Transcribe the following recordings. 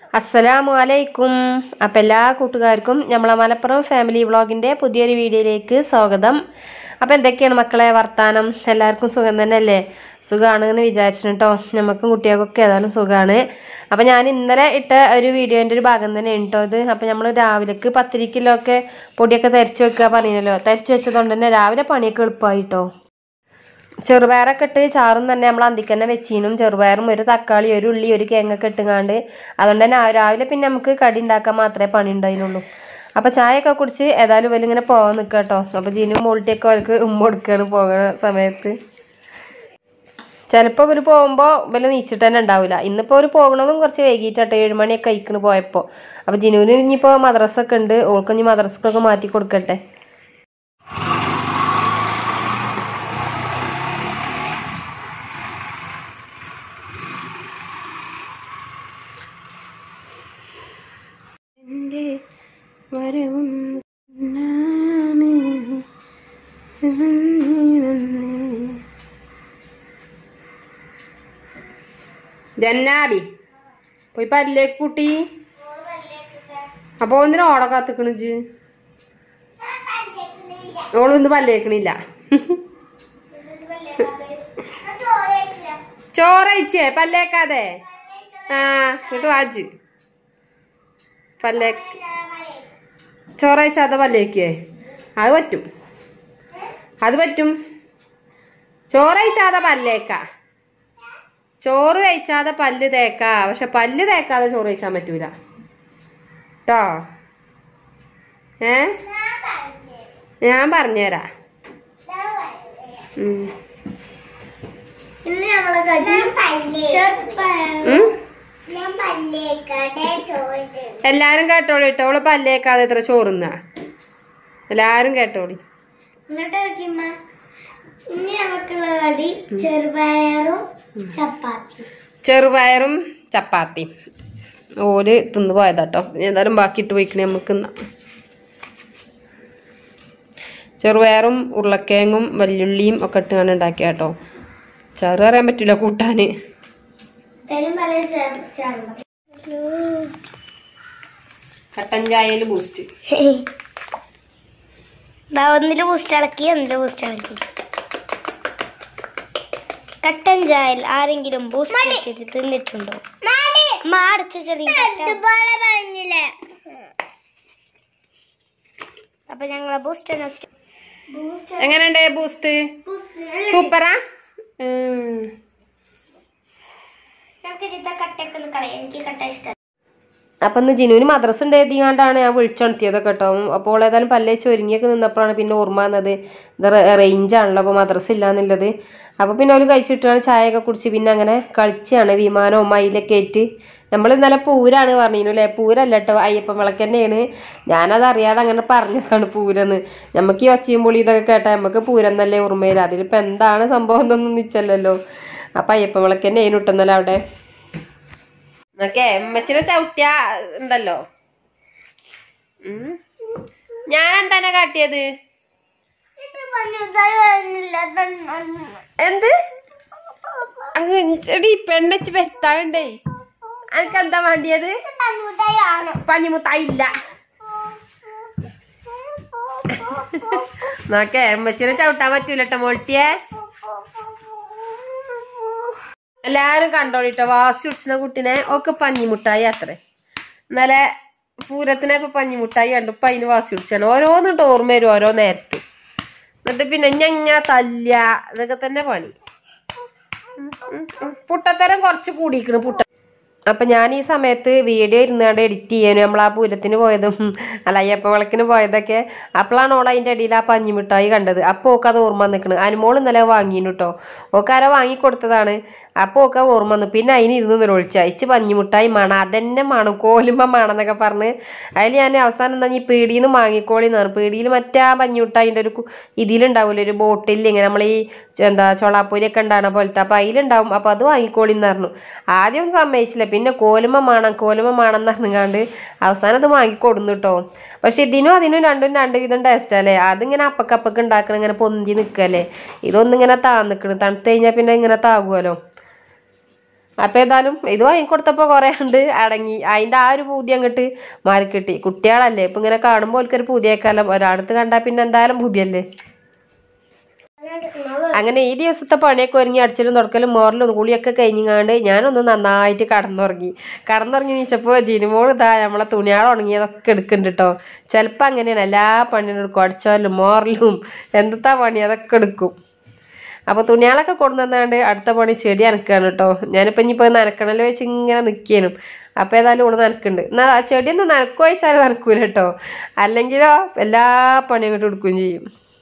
അസ്സലാമു അലൈക്കും അപ്പം എല്ലാ കൂട്ടുകാർക്കും നമ്മളെ മലപ്പുറം ഫാമിലി വ്ളോഗിൻ്റെ പുതിയൊരു വീഡിയോയിലേക്ക് സ്വാഗതം അപ്പം എന്തൊക്കെയാണ് മക്കളെ വർത്താനം എല്ലാവർക്കും സുഖം തന്നെയല്ലേ സുഖമാണ് എന്ന് വിചാരിച്ചു കേട്ടോ നമുക്കും കുട്ടികൾക്കൊക്കെ ഏതായാലും സുഖമാണ് അപ്പം ഞാൻ ഇന്നലെ ഇട്ട ഒരു വീഡിയോൻ്റെ ഒരു ഭാഗം തന്നെ കേട്ടോ ഇത് അപ്പം നമ്മൾ രാവിലേക്ക് പത്തിരി കിലോ ഒക്കെ പൊടിയൊക്കെ തരിച്ച് വെക്കുക പറഞ്ഞല്ലോ തരിച്ച് വെച്ചതുകൊണ്ട് തന്നെ രാവിലെ പണിയൊക്കെ എളുപ്പമായി കേട്ടോ ചെറുപയറൊക്കെ ഇട്ട് ചാറും തന്നെ നമ്മൾ അന്തിക്ക് തന്നെ വെച്ചീനും ചെറുപയറും ഒരു തക്കാളി ഒരു ഉള്ളി ഒരു കിഴങ്ങൊക്കെ ഇട്ടുങ്ങാണ്ട് അതുകൊണ്ട് തന്നെ ആ- രാവിലെ പിന്നെ നമുക്ക് കടി ഉണ്ടാക്കാൻ മാത്രമേ പണി ഉണ്ടായിരുന്നുള്ളൂ അപ്പോൾ ചായയൊക്കെ കുടിച്ച് ഏതായാലും ഇവര് ഇങ്ങനെ പോകാൻ നിൽക്കുക കേട്ടോ അപ്പോൾ ജിനും മോൾട്ടിയൊക്കെ അവർക്ക് ഉമ്മ കൊടുക്കുകയാണ് പോകുന്ന സമയത്ത് ചിലപ്പോൾ ഇവർ പോകുമ്പോൾ ഇവര് നീച്ചിട്ട് തന്നെ ഉണ്ടാവില്ല ഇന്നിപ്പോൾ അവർ പോകണതും കുറച്ച് വൈകിട്ടാട്ടോ ഏഴ് മണിയൊക്കെ കഴിക്കണ് പോയപ്പോൾ അപ്പോൾ ജിനുവിന് ഇനിയിപ്പോൾ മദ്രസൊക്കെ ഉണ്ട് ഓൾക്ക് ഇനി മദ്രസക്കൊക്കെ മാറ്റി കൊടുക്കട്ടെ എൻ്റെ വരവും ജന്നാബി പോയി പല്ലേക്ക് കൂട്ടി അപ്പൊ ഒന്നിനും ഓടെ കാത്തുക്കണ ഇജ്ജ് ഓളൊന്നും പല്ലേക്കണില്ല ചോറയിച്ചേ പല്ലേക്കാതെ ആ എന്നിട്ട് വാജ് പല്ലേ ചോറയച്ചാതെ പല്ലേക്കേ അത് പറ്റും അത് പറ്റും ചോറയച്ചാതെ പല്ലേക്ക ചോറ് കഴിച്ചാതെ പല്ല് തേക്ക പക്ഷെ പല്ല് തേക്കാതെ ചോറ് കഴിച്ചാൻ പറ്റൂല കേട്ടോ ഏ ഞാൻ പറഞ്ഞുതരാ ഉം. ഇന്ന് നമ്മളെ കടി ചെറുപ്പഴം ഉം? ഞാൻ പല്ലേക്കട്ടെ ചോദിച്ചു എല്ലാരും കേട്ടോളി കേട്ടോ അവള് പല്ലേക്കാതെ എത്ര ചോറുന്ന എല്ലാരും കേട്ടോളി എന്നിട്ട് നോക്കിയമ്മ ഇന്ന് നമുക്കുള്ള കടി ചെറുപയറും ചപ്പാത്തി ചെറുപയറും ചപ്പാത്തിയും ഓല് തിന്നു പോയതാട്ടോ ഏതായാലും ബാക്കി ഇട്ട് പോയിക്കണേ നമുക്ക് തിന്നാം ചെറുപയറും ഉരുളക്കിഴങ്ങും വല്യുള്ളിയും ഒക്കെ ഇട്ടാണ് ഉണ്ടാക്കിയ കേട്ടോ ചെറു അറിയാൻ പറ്റില്ല കൂട്ടാന് തരും പല ചേർന്ന് കട്ടൻ ചായയിൽ ബൂസ്റ്റ് ഒന്നില് ബൂസ്റ്റ് ഇളക്കി ഒന്നില് ബൂസ്റ്റ് ഇളക്കി കട്ടൻ ചായൽ ആരെങ്കിലും ബൂസ്റ്റ് ഇട്ടിട്ട് തിന്നിട്ടുണ്ടോ മാടച്ച ചെറിയ അപ്പൊ ഞങ്ങളെ ബൂസ്റ്റ് എങ്ങനെയുണ്ട് ബൂസ്റ്റ് സൂപ്പറാ ഉം. നമുക്ക് ഇതിന്റെ കട്ടയൊക്കെ ഒന്ന് കളയാം എനിക്ക് കട്ട ഇഷ്ടം അപ്പം ഇന്ന് ജിനുവിന് മദ്രസ ഉണ്ടായതുകൊണ്ടാണ് ഞാൻ വിളിച്ചുണർത്തിയതൊക്കെ കേട്ടോ അപ്പോൾ ഏതായാലും പല്ലേച്ച് ഒരുങ്ങിയൊക്കെ നിന്നപ്പോഴാണ് പിന്നെ ഓർമ്മ വന്നത് ഇത് റേഞ്ചാണല്ലോ അപ്പോൾ മദ്രസ ഇല്ലാന്നുള്ളത് അപ്പോൾ പിന്നെ അവർ കഴിച്ചിട്ടാണ് ചായയൊക്കെ കുടിച്ച് പിന്നെ അങ്ങനെ കളിച്ചാണ് വിമാനവും മയിലൊക്കെ ആയിട്ട് നമ്മൾ ഇന്നലെ പൂരാണ് പറഞ്ഞിരുന്നു അല്ലേ പൂരല്ല കേട്ടോ അയ്യപ്പൻ വിളക്ക് തന്നെയാണ് ഞാനത് അറിയാതെ അങ്ങനെ പറഞ്ഞതാണ് പൂരെന്ന് നമുക്ക് ഈ ഒച്ചയും പൊളി ഇതൊക്കെ കേട്ടാൽ നമുക്ക് പൂരം എന്നല്ലേ ഓർമ്മയില്ല അതിലിപ്പോൾ എന്താണ് സംഭവം എന്നൊന്നും നിച്ചല്ലല്ലോ അപ്പം അയ്യപ്പൻ വിളക്ക് തന്നെയാണ് ഇട്ടുന്നല്ലോ അവിടെ എന്നൊക്കെ അമ്മച്ചിനെ ചവിട്ടിയ ഉണ്ടല്ലോ ഉം. ഞാൻ എന്താണ് കാട്ടിയത് എന്ത് അങ്ങ് എടി പെണ്ണച്ച് പെരുത്താണ്ടേ അനക്ക് എന്താ വേണ്ടിയത് പഞ്ഞിമുത്തായില്ല നോക്കേ അമ്മച്ചിനെ ചവിട്ടാൻ പറ്റൂലട്ടോ മോൾട്ടിയെ എല്ലാരും കണ്ടോളിട്ടോ വാസി ഉടിച്ചിന കുട്ടിനെ ഒക്കെ പഞ്ഞിമുട്ടായി അത്രേ ഇന്നലെ പൂരത്തിനെ ഇപ്പൊ പഞ്ഞിമുട്ടായി കണ്ടു ഇപ്പൊ അതിന് വാസി ഉടിച്ചാണ് ഓരോന്നിട്ട് ഓർമ്മ വരും ഓരോ നേരത്ത് എന്നിട്ട് പിന്നെ ഞാൻ ഇങ്ങനെ തല്ല ഇതൊക്കെ തന്നെ പണി ഉം, ഉം, ഉം. പുട്ടത്തരം കുറച്ച് കൂടിയിരിക്കണ് പുട്ട അപ്പൊ ഞാൻ ഈ സമയത്ത് വീഡിയോ ഇരുന്നാണ്ട് എഡിറ്റ് ചെയ്യാനും നമ്മൾ ആ പൂരത്തിന് പോയതും അല്ല അയ്യപ്പ വിളക്കിന് പോയതൊക്കെ അപ്പോഴാണ് ഓൾ അതിൻ്റെ ഇടയിൽ ആ പഞ്ഞിമിഠായി കണ്ടത് അപ്പോൾ ഓക്ക് അത് ഓർമ്മ നിൽക്കണ് അനുമോൾ ഇന്നലെ വാങ്ങിനു കേട്ടോ ഓക്കാരെ വാങ്ങി കൊടുത്തതാണ് അപ്പോൾ ഒക്കെ ഓർമ്മ വന്നു പിന്നെ അതിന് ഇരുന്ന് നിരോളിച്ച ഇച്ച് പഞ്ഞിമുട്ടായി മണം അതന്നെ മണം കോലുമ്പ മണമെന്നൊക്കെ പറഞ്ഞ് അതിൽ ഞാൻ അവസാനം എന്താ ഈ പീടിയിൽ നിന്ന് വാങ്ങിക്കോളി എന്ന് പറഞ്ഞു പീടിയിൽ മറ്റേ ആ പഞ്ഞിമുട്ടായിൻ്റെ ഒരു കു- ഇതിലുണ്ടാവില്ലേ ഒരു ബോട്ടിൽ ഇങ്ങനെ നമ്മൾ ഈ എന്താ ചൊളാപ്പൂരിയൊക്കെ ഉണ്ടാകുന്ന പോലത്തെ അപ്പോൾ അതിലുണ്ടാവും അപ്പോൾ അത് വാങ്ങിക്കോളി എന്ന് പറഞ്ഞു ആദ്യം സമ്മതിച്ചില്ല പിന്നെ കോലുമ മാണം കോലുമ മാണം എന്ന് പറഞ്ഞുകൊണ്ട് അവസാനം അത് വാങ്ങിക്കൊടുന്നു കേട്ടോ പക്ഷെ ഇതിനും അതിനും രണ്ടും രണ്ട് വിധം ടേസ്റ്റ് അല്ലേ അതിങ്ങനെ അപ്പക്കപ്പൊക്കെ ഉണ്ടാക്കണം ഇങ്ങനെ പൊന്തി നിൽക്കല്ലേ ഇതൊന്നും ഇങ്ങനെ താന്നിക്കണ് തണുത്ത് കഴിഞ്ഞാൽ പിന്നെ ഇങ്ങനെ താകുമല്ലോ അപ്പോൾ ഏതായാലും ഇത് വാങ്ങിക്കൊടുത്തപ്പോൾ കുറേ ഉണ്ട് അടങ്ങി അതിൻ്റെ ആ ഒരു പൂതി അങ്ങോട്ട് മാറിക്കിട്ടി കുട്ടികളല്ലേ ഇപ്പം ഇങ്ങനെ കാണുമ്പോൾ ഓൽക്കൊരു പൂതിയേക്കാലം ഒരാടത്ത് കണ്ടാൽ പിന്നെ എന്തായാലും പൂതിയല്ലേ അങ്ങനെ ഈ ദിവസത്തെ പണിയൊക്കെ ഒരുങ്ങി അടിച്ചലും തുടക്കലും മോറലും കുളിയൊക്കെ കഴിഞ്ഞങ്ങാണ്ട് ഞാനൊന്ന് നന്നായിട്ട് കടന്നുറങ്ങി കടന്നുറങ്ങി നീച്ചപ്പോൾ ജിനിമോൾ ഇതാ നമ്മളെ തുണിയാൾ ഉണങ്ങിയതൊക്കെ എടുക്കുന്നുണ്ട് കേട്ടോ ചിലപ്പോൾ അങ്ങനെയാണ് എല്ലാ പണിയും എടുക്കും അടിച്ചാലും മോറലും എന്തൊക്കെ പണി അതൊക്കെ എടുക്കും അപ്പോൾ തുണിയാളൊക്കെ കൊണ്ടുവന്നാണ്ട് അടുത്ത പണി ചെടി നനക്കുകയാണ് കേട്ടോ ഞാനിപ്പോൾ ഇനിയിപ്പോൾ നനക്കണല്ലോ വെച്ച് ഇങ്ങനെ നിൽക്കാനും അപ്പോൾ ഏതായാലും ഇവിടെ നനക്കുന്നുണ്ട് എന്നാൽ ആ ചെടിയൊന്നും നനക്കുക വെച്ചാൽ നനക്കൂല കേട്ടോ അല്ലെങ്കിലോ എല്ലാ പണിയും അങ്ങോട്ട് എടുക്കുകയും ചെയ്യും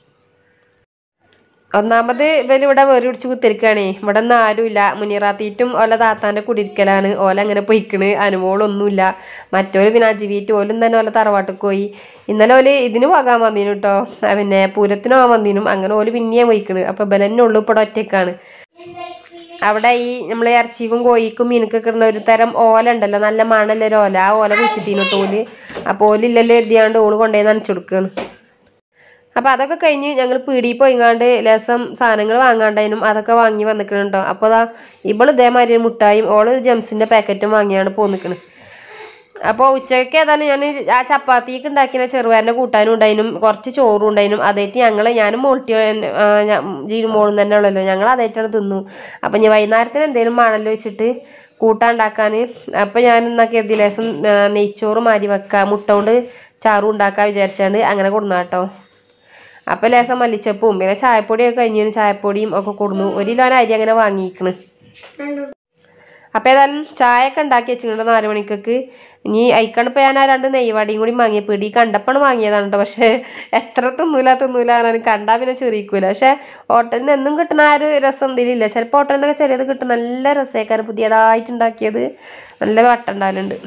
ഒന്നാമത് ഇവര് ഇവിടെ വേറി പിടിച്ച് കുത്തിരിക്കുകയാണേ ഇവിടെ ഒന്നും ആരുമില്ല മുനീറാത്തീറ്റും ഓല താത്താൻ്റെ കുടിയിരിക്കലാണ് ഓല അങ്ങനെ പൊയ്ക്കണ് അനുമോളൊന്നുമില്ല മറ്റോര് പിന്നെ അജിവീറ്റ് ഓലും തന്നെ ഓല തറവാട്ടിൽ പോയി ഇന്നലെ ഓല് ഇതിന് പോകാൻ വന്നീനു കേട്ടോ പിന്നെ പൂരത്തിന് പോകാൻ വന്നീനും അങ്ങനെ ഓല് പിന്നെയും പോയിക്കണ് അപ്പോൾ ബലന്നെ ഉള്ളു ഇപ്പോൾ ഒറ്റക്കാണ് അവിടെ ഈ നമ്മൾ ഇറച്ചിക്കും കോഴിക്കും മീനക്കൊക്കെ ഇടുന്ന ഒരു തരം ഓല ഉണ്ടല്ലോ നല്ല മണല്ല ഒരു ഓല ആ ഓല കുച്ചിട്ടീനു തോല് അപ്പോൾ ഓലില്ലല്ലോ എഴുതിയാണ്ട് ഓള് കൊണ്ടുപോയി നനച്ചെടുക്കുകയാണ് അപ്പോൾ അതൊക്കെ കഴിഞ്ഞ് ഞങ്ങൾ പീടിയിൽ പോയിങ്ങാണ്ട് ലേസം സാധനങ്ങൾ വാങ്ങാണ്ടായിരുന്നു അതൊക്കെ വാങ്ങി വന്നിക്കണുണ്ടോ അപ്പോൾ അതാ ഇവള് ഇതേമാതിരി മുട്ടായും ഓള് ജംസിൻ്റെ പാക്കറ്റും വാങ്ങിയാണ് പോന്നിക്കണ് അപ്പോൾ ഉച്ചയ്ക്ക് ഏതായാലും ഞാൻ ആ ചപ്പാത്തിക്ക് ഉണ്ടാക്കിയ ചെറുപയറിൻ്റെ കൂട്ടാനും ഉണ്ടായിരുന്നു കുറച്ച് ചോറും ഉണ്ടായിരുന്നു അതായിട്ട് ഞങ്ങൾ ഞാനും മോൾട്ടി ജീനും മോളും തന്നെ ഉള്ളല്ലോ ഞങ്ങൾ അതായിട്ടാണ് തിന്നു അപ്പം ഞാൻ വൈകുന്നേരത്തിന് എന്തെങ്കിലും വേണമല്ലോ വെച്ചിട്ട് കൂട്ടാൻ ഉണ്ടാക്കാൻ അപ്പം ഞാൻ എന്നാ കരുതി ലേസം ആ, നെയ്ച്ചോറ് മാരി വെക്കാം മുട്ട കൊണ്ട് ചാറും ഉണ്ടാക്കാൻ വിചാരിച്ചാണ്ട് അങ്ങനെ കൊടുന്നു കേട്ടോ അപ്പോൾ ലേസം മല്ലിച്ചപ്പും പിന്നെ ചായപ്പൊടിയൊക്കെ കഴിഞ്ഞു ചായപ്പൊടിയും ഒക്കെ കൊടുന്നു ഒരു കിലോ അരി അങ്ങനെ വാങ്ങിയിരിക്കണ് അപ്പോൾ ഏതായാലും ചായ ഒക്കെ ഉണ്ടാക്കി വെച്ചിട്ടുണ്ട് നാല് മണിക്കൊക്കെ ഇനി അയക്കാണ്ട് ഇപ്പോൾ ഞാൻ ആ രണ്ട് നെയ്വാടിയും കൂടി വാങ്ങിയ പിടി കണ്ടപ്പോൾ വാങ്ങിയതാണ് കേട്ടോ പക്ഷേ എത്ര തിന്നൂല തിന്നൂല പറഞ്ഞാലും കണ്ടാൽ പിന്നെ ചെറിയിക്കൂല പക്ഷേ ഹോട്ടലിൽ നിന്ന് എന്നും കിട്ടുന്ന ആ ഒരു രസം ഇതിലില്ല ചിലപ്പോൾ ഹോട്ടലിൽ നിന്നൊക്കെ ചെറിയത് കിട്ടും നല്ല രസമായിക്കാരം പുതിയതായിട്ട് ഉണ്ടാക്കിയത് നല്ല വട്ടം ഉണ്ടാവലുണ്ട്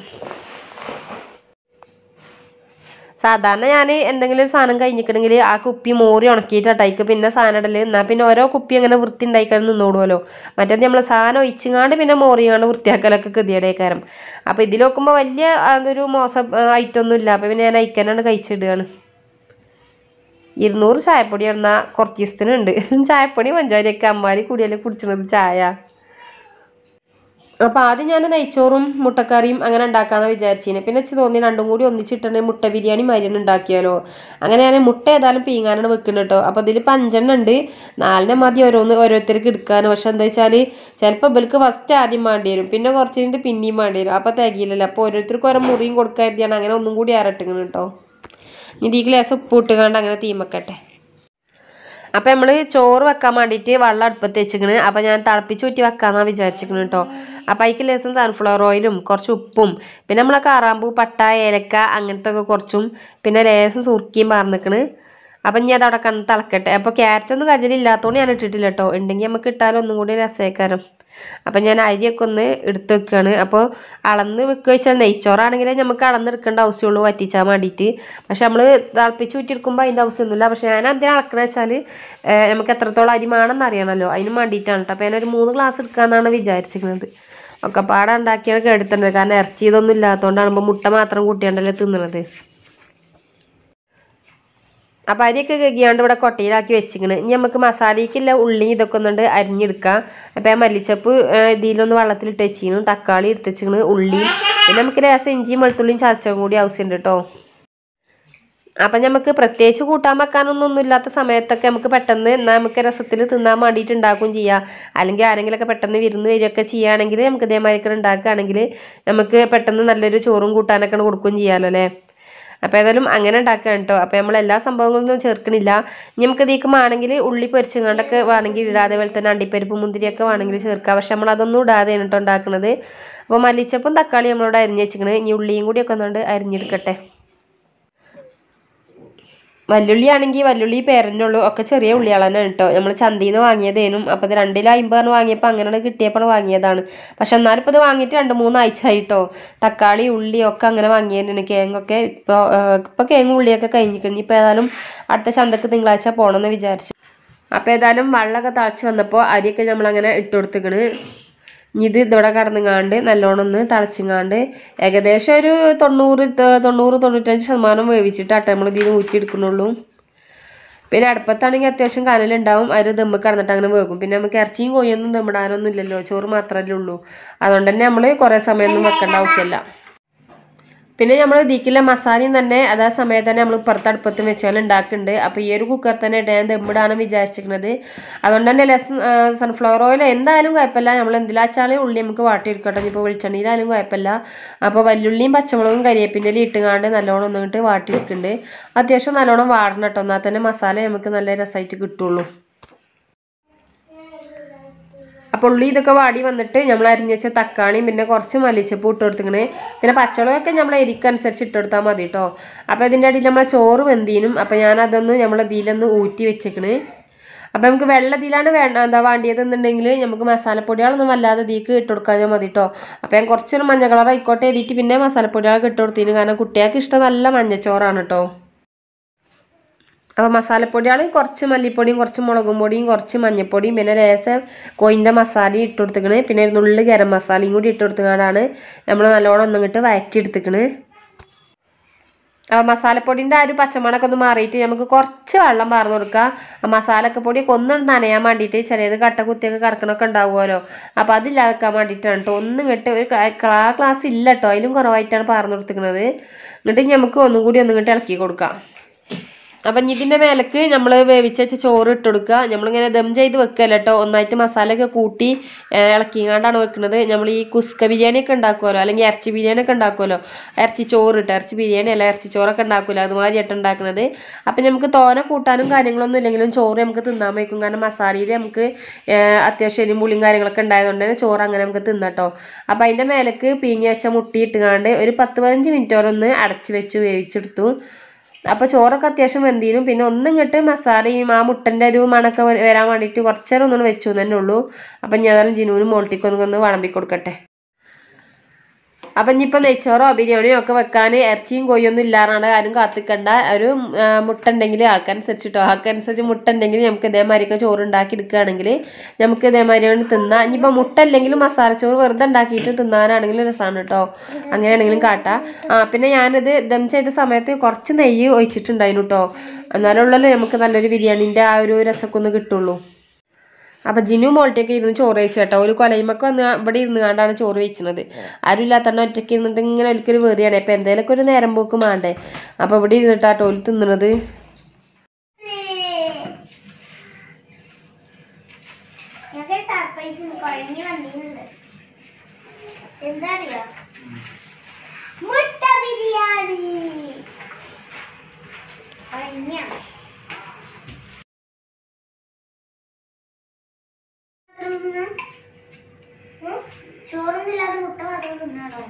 സാധാരണ ഞാൻ എന്തെങ്കിലും ഒരു സാധനം കഴിഞ്ഞിട്ടുണ്ടെങ്കിൽ ആ കുപ്പി മോറി ഉണക്കിയിട്ട് അയക്ക് പിന്നെ സാധനം ഇടല് എന്നാൽ പിന്നെ ഓരോ കുപ്പി അങ്ങനെ വൃത്തി ഉണ്ടായിക്കാൻ നിന്നോടുമല്ലോ മറ്റേത് നമ്മൾ സാധനം ഒഴിച്ചുങ്ങാണ്ട് പിന്നെ മോറിയാണ്ട് വൃത്തിയാക്കലൊക്കെ ഗതിയുടെക്കാരം അപ്പോൾ ഇതിൽ നോക്കുമ്പോൾ വലിയ അതൊരു മോശം ഐറ്റം ഒന്നും ഇല്ല അപ്പോൾ പിന്നെ ഞാൻ അയക്കാനാണ് കഴിച്ചിടുകയാണ് ഇരുന്നൂറ് ചായപ്പൊടി പറഞ്ഞാൽ കുറച്ച് ദിവസത്തിനുണ്ട് ചായപ്പൊടി പഞ്ചാരിയൊക്കെ അമ്മാരി കൂടിയല്ലേ കുടിച്ചത് ചായ അപ്പോൾ ആദ്യം ഞാൻ നെയ്ച്ചോറും മുട്ടക്കറിയും അങ്ങനെ ഉണ്ടാക്കാമെന്ന് വിചാരിച്ചിന് പിന്നെ വെച്ച് തോന്നി രണ്ടും കൂടി ഒന്നിച്ചിട്ടുണ്ട് മുട്ട ബിരിയാണി മാതിരി ഉണ്ടാക്കിയാലോ അങ്ങനെ ഞാൻ മുട്ട ഏതായാലും പീങ്ങാനാണ് വെക്കുന്നത് കേട്ടോ അപ്പോൾ ഇതിൽ അഞ്ചെണ്ണം ഉണ്ട് നാലിനെ മതി ഓരോന്ന് ഓരോരുത്തർക്ക് എടുക്കാൻ പക്ഷെ എന്താ വെച്ചാൽ ചിലപ്പോൾ ഇവർക്ക് ഫസ്റ്റ് ആദ്യം വേണ്ടി വരും പിന്നെ കുറച്ച് കഴിഞ്ഞിട്ട് പിന്നെയും വേണ്ടി വരും അപ്പോൾ തികയില്ലല്ലോ അപ്പോൾ ഓരോരുത്തർക്ക് ഓരോ മുറിയും കൊടുക്കാതിരിയാണ് അങ്ങനെ ഒന്നും കൂടി ആരട്ടിങ്ങനെ കേട്ടോ ഇനി ഈ ഗ്ലാസ് ഉപ്പ് ഇട്ടുകൊണ്ട് അങ്ങനെ തീമക്കട്ടെ അപ്പം നമ്മൾ ചോറ് വെക്കാൻ വേണ്ടിയിട്ട് വെള്ളം അടുപ്പത്ത് വെച്ചിക്കണ് അപ്പം ഞാൻ തിളപ്പിച്ച് ഊറ്റി വെക്കാമെന്നാണ് വിചാരിച്ചിരിക്കണ് കേട്ടോ അപ്പം അതിക്ക് ലേസം സൺഫ്ലവർ ഓയിലും കുറച്ച് ഉപ്പും പിന്നെ നമ്മളെ കാറാമ്പൂ പട്ട ഏലക്ക അങ്ങനത്തെ ഒക്കെ കുറച്ചും പിന്നെ ലേസം സുർക്കിയും പറഞ്ഞിക്കണ് അപ്പം ഇനി അത് അവിടെ കണ്ണ് തിളക്കട്ടെ അപ്പോൾ ക്യാരറ്റ് ഒന്നും കജലില്ലാത്തതുകൊണ്ട് ഞാൻ ഇട്ടിട്ടില്ല കേട്ടോ ഉണ്ടെങ്കിൽ നമുക്ക് ഇട്ടാലും ഒന്നും കൂടി രസേക്കാരം അപ്പം ഞാൻ അരിയൊക്കെ ഒന്ന് എടുത്ത് വെക്കുകയാണ് അപ്പോൾ അളന്ന് വെക്കുക വെച്ചാൽ നെയ്ച്ചോറാണെങ്കിൽ നമുക്ക് അളന്നെടുക്കേണ്ട ആവശ്യമുള്ളൂ വറ്റിച്ചാൽ വേണ്ടിയിട്ട് പക്ഷെ നമ്മൾ തിളപ്പിച്ച് ഊറ്റിയെടുക്കുമ്പോൾ അതിൻ്റെ ആവശ്യമൊന്നുമില്ല പക്ഷെ ഞാൻ എന്തിനാ അളക്കണ വെച്ചാൽ നമുക്ക് എത്രത്തോളം അരി വേണമെന്ന് അറിയണമല്ലോ അതിന് വേണ്ടിയിട്ടാണ് കേട്ടോ അപ്പോൾ ഞാനൊരു മൂന്ന് ഗ്ലാസ് എടുക്കാമെന്നാണ് വിചാരിച്ചിരിക്കുന്നത് ഒക്കെ പാടെ ഉണ്ടാക്കിയൊക്കെ എടുത്തിട്ടുണ്ട് കാരണം ഇറച്ചി ഇതൊന്നും ഇല്ലാത്തതുകൊണ്ടാണ് ഇപ്പോൾ മുട്ട മാത്രം കൂട്ടിയാണ്ടല്ലേ തിന്നണത് അപ്പം അരിയൊക്കെ കഴുകിയാണ്ട് ഇവിടെ കൊട്ടയിലാക്കി വെച്ചിക്കണ് ഇനി നമുക്ക് മസാലയ്ക്കുള്ള ഉള്ളി ഇതൊക്കെ ഒന്നുണ്ട് അരിഞ്ഞെടുക്കാം അപ്പം ഞാൻ മല്ലിച്ചപ്പ് ആ, ഇതിലൊന്ന് വെള്ളത്തിലിട്ട് വെച്ചിരുന്നു തക്കാളി എടുത്ത് വെച്ചിക്കണ് ഉള്ളി പിന്നെ നമുക്ക് ലേശം ഇഞ്ചിയും വെളുത്തുള്ളിയും ചതച്ചും കൂടി ആവശ്യമുണ്ട് കേട്ടോ അപ്പം നമുക്ക് പ്രത്യേകിച്ച് കൂട്ടാൻ വെക്കാനൊന്നും ഒന്നും ഇല്ലാത്ത സമയത്തൊക്കെ നമുക്ക് പെട്ടെന്ന് എന്നാൽ നമുക്ക് രസത്തിൽ തിന്നാൻ വേണ്ടിയിട്ട് ഉണ്ടാക്കുകയും ചെയ്യാം അല്ലെങ്കിൽ ആരെങ്കിലുമൊക്കെ പെട്ടെന്ന് വിരുന്ന് വരികയൊക്കെ ചെയ്യുകയാണെങ്കിൽ നമുക്ക് ഇതേമാതിരി ഉണ്ടാക്കുകയാണെങ്കിൽ നമുക്ക് പെട്ടെന്ന് നല്ലൊരു ചോറും കൂട്ടാനൊക്കെ കൊടുക്കുകയും ചെയ്യാമല്ലോ അല്ലേ അപ്പോൾ ഏതായാലും അങ്ങനെ ഉണ്ടാക്കുകയാണ് കേട്ടോ അപ്പോൾ നമ്മൾ എല്ലാ സംഭവങ്ങളൊന്നും ചേർക്കണില്ല ഇനി നമുക്ക് ഇതിലേക്ക് വേണമെങ്കിൽ ഉള്ളി പൊരിച്ചങ്ങാണ്ടൊക്കെ വേണമെങ്കിൽ ഇടാം അതേപോലെ തന്നെ അണ്ടിപ്പരിപ്പ് മുന്തിരിയൊക്കെ വേണമെങ്കിൽ ചേർക്കാം പക്ഷെ നമ്മൾ അതൊന്നും ഇടാതെയാണ് കേട്ടോ ഉണ്ടാക്കുന്നത് അപ്പോൾ മല്ലിച്ചപ്പും തക്കാളി നമ്മളിവിടെ അരിഞ്ഞ് വെച്ചിക്കണ് ഇനി ഉള്ളിയും കൂടിയൊക്കെ ഒന്നുകൊണ്ട് അരിഞ്ഞെടുക്കട്ടെ വല്യുള്ളി ആണെങ്കിൽ വല്യുള്ളി പേരനുള്ളൂ ഒക്കെ ചെറിയ ഉള്ളികൾ തന്നെയാണ് കേട്ടോ നമ്മൾ ചന്തയിൽ നിന്ന് വാങ്ങിയതേനും അപ്പോൾ ഇത് രണ്ടിലോ അമ്പതെണ്ണം വാങ്ങിയപ്പോൾ അങ്ങനെ കിട്ടിയപ്പോൾ വാങ്ങിയതാണ് പക്ഷെ എന്നാലും ഇപ്പോൾ ഇത് വാങ്ങിയിട്ട് രണ്ട് മൂന്ന് ആഴ്ച ആയിട്ടോ തക്കാളി ഉള്ളി ഒക്കെ അങ്ങനെ വാങ്ങിയതന്നെയാണ് കിഴങ്ങൊക്കെ ഇപ്പോൾ ഇപ്പോൾ കിഴങ്ങ് ഉള്ളിയൊക്കെ കഴിഞ്ഞിരിക്കുന്നു ഇപ്പോൾ ഏതായാലും അടുത്ത ചന്തക്ക് തിങ്കളാഴ്ച പോകണമെന്ന് വിചാരിച്ചു അപ്പോൾ ഏതായാലും വെള്ളമൊക്കെ തിളച്ച് വന്നപ്പോൾ അരിയൊക്കെ നമ്മളങ്ങനെ ഇട്ട് കൊടുത്തിക്കണ് ഇനി ഇത് ഇവിടെ കടന്നുങ്ങാണ്ട് നല്ലോണം ഒന്ന് തിളച്ചിങ്ങാണ്ട് ഏകദേശം ഒരു തൊണ്ണൂറ് ത- തൊണ്ണൂറ് തൊണ്ണൂറ്റഞ്ച് ശതമാനം വേവിച്ചിട്ടാട്ടെ നമ്മൾ ഇതിന് ഊറ്റിയെടുക്കുന്നുള്ളൂ പിന്നെ അടുപ്പത്താണെങ്കിൽ അത്യാവശ്യം കനലുണ്ടാവും അതിൽ ദമ്മ് കിടന്നിട്ട് അങ്ങനെ വേകും പിന്നെ നമുക്ക് ഇറച്ചിയും കോഴിയൊന്നും ദമ്മിടാനൊന്നും ഇല്ലല്ലോ ചോറ് മാത്രമല്ലേ ഉള്ളൂ അതുകൊണ്ട് തന്നെ നമ്മൾ കുറേ സമയമൊന്നും വെക്കേണ്ട ആവശ്യമില്ല പിന്നെ നമ്മൾ ഇതിക്കില്ല മസാലയും തന്നെ അതേ സമയത്ത് തന്നെ നമ്മൾ ഇപ്പുറത്ത് അടുപ്പത്ത് വെച്ചാൽ ഉണ്ടാക്കുന്നുണ്ട് അപ്പോൾ ഈ ഒരു കുക്കർ തന്നെ ഇട്ട് ഞാൻ ദമ്മിടാണ് വിചാരിച്ചിരിക്കുന്നത് അതുകൊണ്ട് തന്നെ ലെസ് സൺഫ്ലവർ ഓയിൽ എന്തായാലും കുഴപ്പമില്ല നമ്മൾ എന്തിലാച്ചാൽ ഉള്ളി നമുക്ക് വാട്ടിയെടുക്കട്ടെ ഇപ്പോൾ വെളിച്ചെണ്ണയിലായാലും കുഴപ്പമില്ല അപ്പോൾ വല്ലുള്ളിയും പച്ചമുളകും കരിയേപ്പിൻ്റെ ഇട്ടുകാണ്ട് നല്ലോണം ഒന്നിട്ട് വാട്ടിയെടുക്കുന്നുണ്ട് അത്യാവശ്യം നല്ലോണം വാടണം കേട്ടോ എന്നാൽ തന്നെ മസാല നമുക്ക് നല്ല രസമായിട്ട് കിട്ടുള്ളൂ അപ്പോൾ ഉള്ളി ഇതൊക്കെ വാടി വന്നിട്ട് നമ്മൾ അരിഞ്ഞ് വെച്ച തക്കാളിയും പിന്നെ കുറച്ച് മല്ലിച്ചപ്പ് ഇട്ട് കൊടുത്തിക്കണേ പിന്നെ പച്ചമുളകൊക്കെ നമ്മൾ എരിക്കനുസരിച്ച് ഇട്ട് കൊടുത്താൽ മതി കേട്ടോ അപ്പോൾ ഇതിൻ്റെ അടിയിൽ നമ്മളെ ചോറ് വെന്തീനും അപ്പോൾ ഞാൻ അതൊന്ന് നമ്മളെ ഇതിലൊന്ന് ഊറ്റി വെച്ചേക്കണ് അപ്പോൾ നമുക്ക് വെള്ളത്തിലാണ് വേണ്ട എന്താ വേണ്ടിയതെന്നുണ്ടെങ്കിൽ നമുക്ക് മസാലപ്പൊടികളൊന്നും വല്ലാതെ ഇതിലേക്ക് ഇട്ട് കൊടുക്കാൻ മതി കേട്ടോ അപ്പോൾ ഞാൻ കുറച്ചൊരു മഞ്ഞ കളർ ആയിക്കോട്ടെ എഴുതിയിട്ട് പിന്നെ മസാലപ്പൊടികളൊക്കെ ഇട്ട് കൊടുത്തിന് കാരണം കുട്ടികൾക്ക് ഇഷ്ടം നല്ല മഞ്ഞച്ചോറാണ് കേട്ടോ അപ്പോൾ മസാലപ്പൊടികൾ കുറച്ച് മല്ലിപ്പൊടിയും കുറച്ച് മുളകും പൊടിയും കുറച്ച് മഞ്ഞൾപ്പൊടിയും പിന്നെ ലേശം കോയിൻ്റെ മസാലയും ഇട്ട് കൊടുത്തിക്കണ് പിന്നെ ഒരു നുള്ളി ഗരം മസാലയും കൂടി ഇട്ട് കൊടുത്തുകൊണ്ടാണ് നമ്മൾ നല്ലോണം ഒന്നിങ്ങോട്ട് വഴറ്റി എടുത്തിക്കണ് അപ്പോൾ മസാലപ്പൊടിൻ്റെ ആ ഒരു പച്ചമണമൊക്കെ ഒന്ന് മാറിയിട്ട് നമുക്ക് കുറച്ച് വെള്ളം പാർന്ന് കൊടുക്കുക ആ മസാലൊക്കെ പൊടിയൊക്കെ ഒന്ന് നനയാൻ വേണ്ടിയിട്ട് ചിലത് കട്ട കുത്തിയൊക്കെ കിടക്കണമൊക്കെ ഉണ്ടാവുമല്ലോ അപ്പോൾ അതില്ലാതാക്കാൻ വേണ്ടിയിട്ടാണ് കേട്ടോ ഒന്നും ഇങ്ങോട്ട് ഒരു ക്ലാ ക്ലാസ് ഇല്ല കേട്ടോ അതിലും കുറവായിട്ടാണ് പാർന്ന് കൊടുത്തിരിക്കുന്നത് എന്നിട്ട് നമുക്ക് ഒന്നും കൂടി ഒന്നും ഇങ്ങോട്ട് ഇളക്കി കൊടുക്കാം അപ്പം ഇനി ഇതിൻ്റെ മേലേക്ക് നമ്മൾ വേവിച്ച് വെച്ച ചോറ് ഇട്ട് കൊടുക്കുക നമ്മളിങ്ങനെ ദം ചെയ്ത് വെക്കല്ല കേട്ടോ ഒന്നായിട്ട് മസാലയൊക്കെ കൂട്ടി ഏഹ്, ഇളക്കിങ്ങാണ്ടാണ് വെക്കുന്നത് നമ്മൾ ഈ കുസ്ക ബിരിയാണി ഒക്കെ ഉണ്ടാക്കുമല്ലോ അല്ലെങ്കിൽ ഇറച്ചി ബിരിയാണി ഒക്കെ ഉണ്ടാക്കുമല്ലോ ഇറച്ചി ചോറ് ഇട്ട് ഇറച്ചി ബിരിയാണി അല്ല ഇറച്ചി ചോറൊക്കെ ഉണ്ടാക്കുമല്ലോ അതുമാതിരിയായിട്ട് ഉണ്ടാക്കുന്നത് അപ്പം നമുക്ക് തോനെ കൂട്ടാനും കാര്യങ്ങളൊന്നും ഇല്ലെങ്കിലും ചോറ് നമുക്ക് തിന്നാൻ വയ്ക്കും കാരണം മസാലയിൽ നമുക്ക് ഏഹ്, അത്യാവശ്യം എരിയും പുളിയും കാര്യങ്ങളൊക്കെ ഉണ്ടായതുകൊണ്ട് തന്നെ ചോറ് അങ്ങനെ നമുക്ക് തിന്നട്ടോ അപ്പം അതിൻ്റെ മേലേക്ക് പീങ്ങി വെച്ച മുട്ടി ഇട്ടുകാണ്ട് ഒരു പത്ത് പതിനഞ്ച് മിനിറ്റോളം ഒന്ന് അടച്ച് വെച്ച് വേവിച്ചെടുത്തു അപ്പോൾ ചോറൊക്കെ അത്യാവശ്യം വെന്തീനും പിന്നെ ഒന്നും ഇങ്ങോട്ട് മസാലയും ആ മുട്ടൻ്റെ ഒരു മണൊക്കെ വ- വരാൻ വേണ്ടിയിട്ട് കുറച്ച് നേരം ഒന്നും വെച്ചു എന്ന് തന്നെ ഉള്ളൂ അപ്പം ഞാൻ ജിനുവിനും മോൾട്ടിക്കൊന്നും ഒന്ന് വിളമ്പി കൊടുക്കട്ടെ അപ്പം ഇനിയിപ്പോൾ നെയ്ച്ചോറോ ബിരിയാണിയോ ഒക്കെ വെക്കാൻ ഇറച്ചിയും കോഴിയൊന്നും ഇല്ലാറാണ് ആരും കാത്തിക്കണ്ട ഒരു ആ, മുട്ട ഉണ്ടെങ്കിൽ ആൾക്കനുസരിച്ചിട്ടോ ആൾക്കനുസരിച്ച് മുട്ട ഉണ്ടെങ്കിൽ നമുക്ക് ഇതേമാതിരിയൊക്കെ ചോറ് ഉണ്ടാക്കി എടുക്കുകയാണെങ്കിൽ നമുക്ക് ഇതേമാതിരി കൊണ്ട് തിന്നാം ഇനിയിപ്പോൾ മുട്ട അല്ലെങ്കിലും മസാലച്ചോറ് വെറുതെ ഉണ്ടാക്കിയിട്ട് തിന്നാനാണെങ്കിലും രസമാണ് കേട്ടോ അങ്ങനെയാണെങ്കിലും കാട്ടാം ആ പിന്നെ ഞാനിത് ദം ചെയ്ത സമയത്ത് കുറച്ച് നെയ്യ് ഒഴിച്ചിട്ടുണ്ടായിരുന്നു കേട്ടോ എന്നാലുള്ളല്ലോ നമുക്ക് നല്ലൊരു ബിരിയാണീൻ്റെ ആ ഒരു രസമൊക്കെ ഒന്ന് കിട്ടുള്ളൂ അപ്പം ജിനു മോൾട്ടിയൊക്കെ ഇരുന്ന് ചോറ് കഴിച്ചു കേട്ടോ ഒരു കൊലയുമൊക്കെ വന്ന് ഇവിടെ ഇരുന്ന് കണ്ടാണ് ചോറ് വെച്ചത് ആരും ഇല്ലാത്തന്നെ ഒറ്റയ്ക്ക് ഇരുന്നിട്ട് ഇങ്ങനെ ഒരിക്കലും വെറിയാണ് അപ്പം എന്തേലൊക്കെ ഒരു നേരം പോക്ക് വേണ്ടേ അപ്പം ഇവിടെ ഇരുന്നിട്ടാ ടോല് തിന്നണത് ഞങ്ങൾക്ക് സർപ്രൈസ് കുഴഞ്ഞു വന്നിട്ടുണ്ട് എന്താ അറിയോ മുട്ട ബിരിയാണി കുഴഞ്ഞ ചോറൊന്നുമില്ലാതെ മുട്ട മാത്രം തിന്നാണോ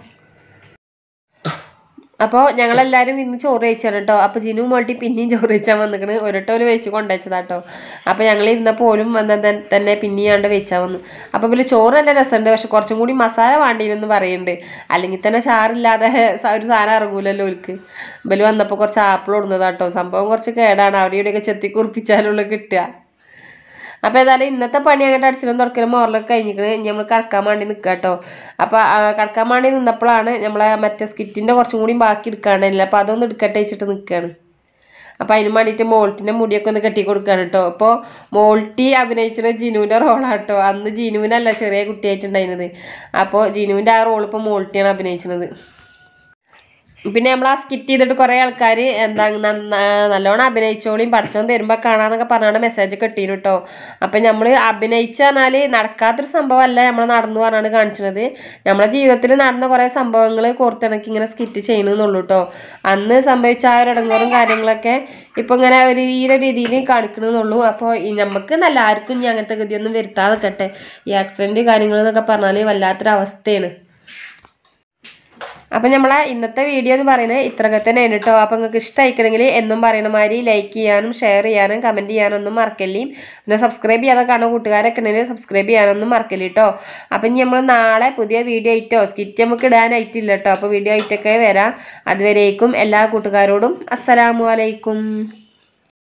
അപ്പോൾ ഞങ്ങളെല്ലാവരും ഇന്ന് ചോറ് കഴിച്ചാണ് കേട്ടോ അപ്പോൾ ജിനു മോൾട്ടി പിന്നെയും ചോറ് കഴിച്ചാൽ വന്നിക്കണ് ഒരട്ടോല് വെച്ച് കൊണ്ടുവച്ചതാട്ടോ അപ്പോൾ ഞങ്ങൾ ഇരുന്ന പോലും വന്ന ത- തന്നെ പിന്നെയാണ്ട് വെച്ചാൽ വന്നു അപ്പോൾ ഇതിൽ ചോറ് നല്ല രസമുണ്ട് പക്ഷെ കുറച്ചും കൂടി മസാല വേണ്ടിയിരുന്നെന്ന് പറയുന്നുണ്ട് അല്ലെങ്കിൽ തന്നെ ചാറില്ലാതെ സ- ഒരു സാധനം ഇറങ്ങൂലല്ലോ ഓൽക്ക് ഇവല് വന്നപ്പോൾ കുറച്ച് ആപ്പിൾ ഇടുന്നതാട്ടോ സംഭവം കുറച്ച് കേടാണ് അവിടെ ഇവിടെയൊക്കെ ചെത്തി കുറിപ്പിച്ചാലുള്ള കിട്ടുക അപ്പോൾ ഏതായാലും ഇന്നത്തെ പണി അങ്ങോട്ട് അടിച്ചിലും തുറക്കലും മോറലൊക്കെ കഴിഞ്ഞിരിക്കണ് ഇനി നമ്മൾ കടക്കാൻ വേണ്ടി നിൽക്കുക കേട്ടോ അപ്പോൾ കടക്കാൻ വേണ്ടി നിന്നപ്പോഴാണ് നമ്മളെ മറ്റേ സ്കിറ്റിൻ്റെ കുറച്ചും കൂടി ബാക്കി എടുക്കാണ്ടില്ല അപ്പോൾ അതൊന്ന് എടുക്കട്ടെ വെച്ചിട്ട് നിൽക്കുകയാണ് അപ്പോൾ അതിന് വേണ്ടിയിട്ട് മോൾട്ടിൻ്റെ മുടിയൊക്കെ ഒന്ന് കെട്ടി കൊടുക്കുകയാണ് കേട്ടോ അപ്പോൾ മോൾട്ടി അഭിനയിച്ചത് ജിനുവിൻ്റെ റോളാണ് കേട്ടോ അന്ന് ജിനുവിനല്ല ചെറിയ കുട്ടിയായിട്ടുണ്ടായിരുന്നത് അപ്പോൾ ജിനുവിൻ്റെ ആ റോൾ ഇപ്പോൾ മോൾട്ടിയാണ് അഭിനയിച്ചത് പിന്നെ നമ്മൾ ആ സ്കിറ്റ് ചെയ്തിട്ട് കുറേ ആൾക്കാർ എന്താ നന്ന- നല്ലോണം അഭിനയിച്ചോളിയും പഠിച്ചോൻ തരുമ്പോൾ കാണാന്നൊക്കെ പറഞ്ഞാണ് മെസ്സേജ് കിട്ടീന് കേട്ടോ അപ്പം നമ്മൾ അഭിനയിച്ച് പറഞ്ഞാൽ നടക്കാത്തൊരു സംഭവമല്ല നമ്മൾ നടന്നു പറഞ്ഞാണ് കാണിച്ചത് നമ്മളെ ജീവിതത്തിൽ നടന്ന കുറേ സംഭവങ്ങൾ കോർത്തിണക്കി ഇങ്ങനെ സ്കിറ്റ് ചെയ്യണമെന്നുള്ളൂ കേട്ടോ അന്ന് സംഭവിച്ച ആ ഒരു ഇടങ്ങേറും കാര്യങ്ങളൊക്കെ ഇപ്പം ഇങ്ങനെ ഒരു ഈ ഒരു രീതിയിൽ കാണിക്കണമെന്നുള്ളൂ അപ്പോൾ ഈ നമുക്ക് നല്ല ആർക്കും ഇനി അങ്ങനത്തെ ഗതിയൊന്നും വരുത്താതെ നിൽക്കട്ടെ ഈ ആക്സിഡൻറ്റ് കാര്യങ്ങൾ എന്നൊക്കെ പറഞ്ഞാൽ വല്ലാത്തൊരു അവസ്ഥയാണ് അപ്പം നമ്മളെ ഇന്നത്തെ വീഡിയോ എന്ന് പറയുന്നത് ഇത്രയൊക്കെ തന്നെയാണ് കേട്ടോ അപ്പം നിങ്ങൾക്ക് ഇഷ്ടമായിക്കണമെങ്കിൽ എന്നും പറയുന്ന മാതിരി ലൈക്ക് ചെയ്യാനും ഷെയർ ചെയ്യാനും കമൻറ്റ് ചെയ്യാനൊന്നും മറക്കല്ലേ പിന്നെ സബ്സ്ക്രൈബ് ചെയ്യാതെ കാണുന്ന കൂട്ടുകാരൊക്കെ ഉണ്ടെങ്കിൽ സബ്സ്ക്രൈബ് ചെയ്യാനൊന്നും മറക്കല്ലേ കേട്ടോ അപ്പം ഇനി നമ്മൾ നാളെ പുതിയ വീഡിയോ ആയിട്ടോ സ്കിറ്റ് നമുക്ക് ഇടാനായിട്ടില്ല കേട്ടോ അപ്പോൾ വീഡിയോ ആയിട്ടൊക്കെ വരാം അതുവരേക്കും എല്ലാ കൂട്ടുകാരോടും അസ്സലാമു അലൈക്കും